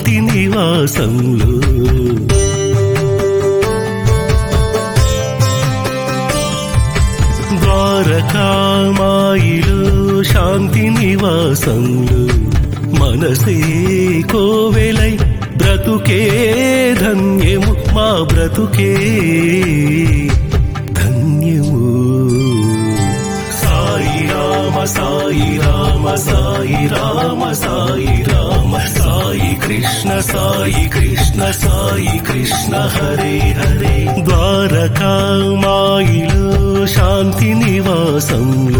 శాంతి నివాసంలో ద్వారకామాయిలో శాంతి నివాసంలో మనసే కోవెలై బ్రతుకే ధన్యము మా బ్రతుకే ధన్యము సాయి రామ సాయి రామ సాయి రామ సాయి రామ సాయి కృష్ణ సాయి కృష్ణ సాయి కృష్ణ హరే హరే ద్వారకామాయిలో శాంతి నివాసంలో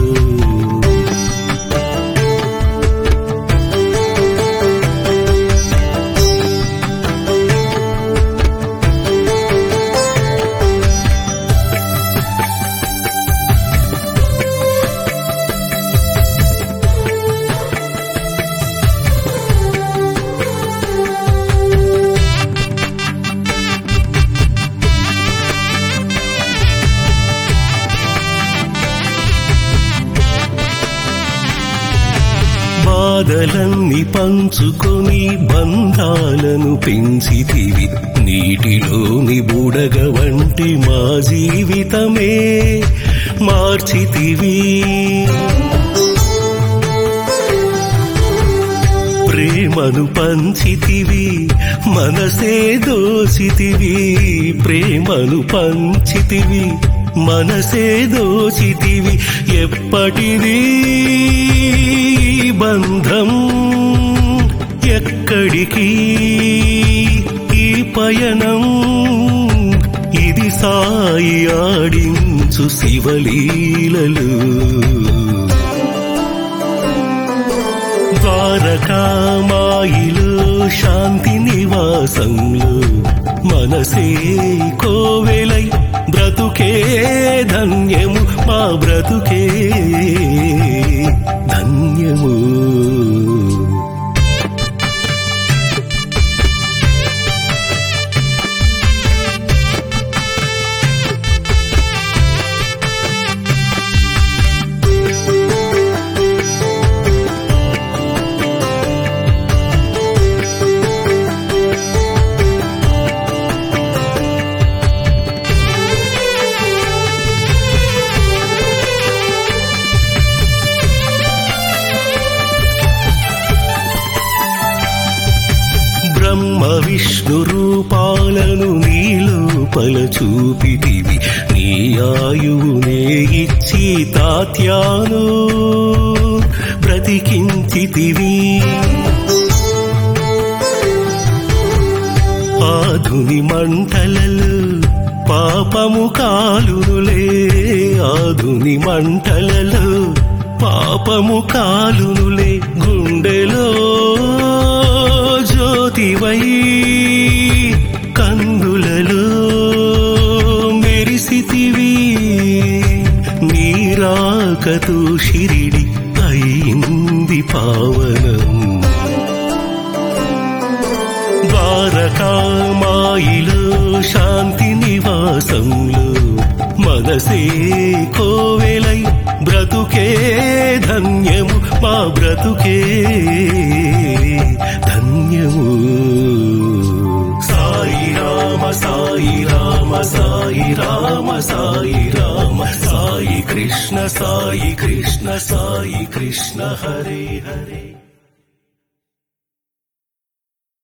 బాధలన్నీ పంచుకొని బంధాలను పెంచితివి నీటిలోని బుడగ వంటి మా జీవితమే మార్చితివి ప్రేమను పంచితివి మనసే దోచితివి ప్రేమను పంచితివి మనసే దోచితివి ఎప్పటిది ఈ బంధం ఎక్కడికి ఈ పయనం ఇది సాయి ఆడించు శివలీలలు ద్వారకామాయిలో శాంతి నివాసంలో మనసే కోవెలై బ్రతుకే ధన్యము మా బ్రతుకే ధన్యము బ్రహ్మ విష్ణు రూపాలను నీలోపల చూపితివి నీ ఆయువునే ఇచ్చి తాత్యాను బ్రతికించితివి ఆధుని మంటలలో పాపము కాలునులే ఆధుని మంటలలో పాపము కాలునులే గుండెలో జ్యోతివై కందులలో మెరిసితివి నీరాకతో షిరిడి అయింది పావనం ద్వారకామాయిలో శాంతి నివాసంలో మనసే కోవెలై బ్రతుకే ధన్యము మా బ్రతుకే ధన్యము సాయి రామ సాయి రామ సాయి రామ సాయి రామ సాయి కృష్ణ సాయి కృష్ణ సాయి కృష్ణ హరే హరే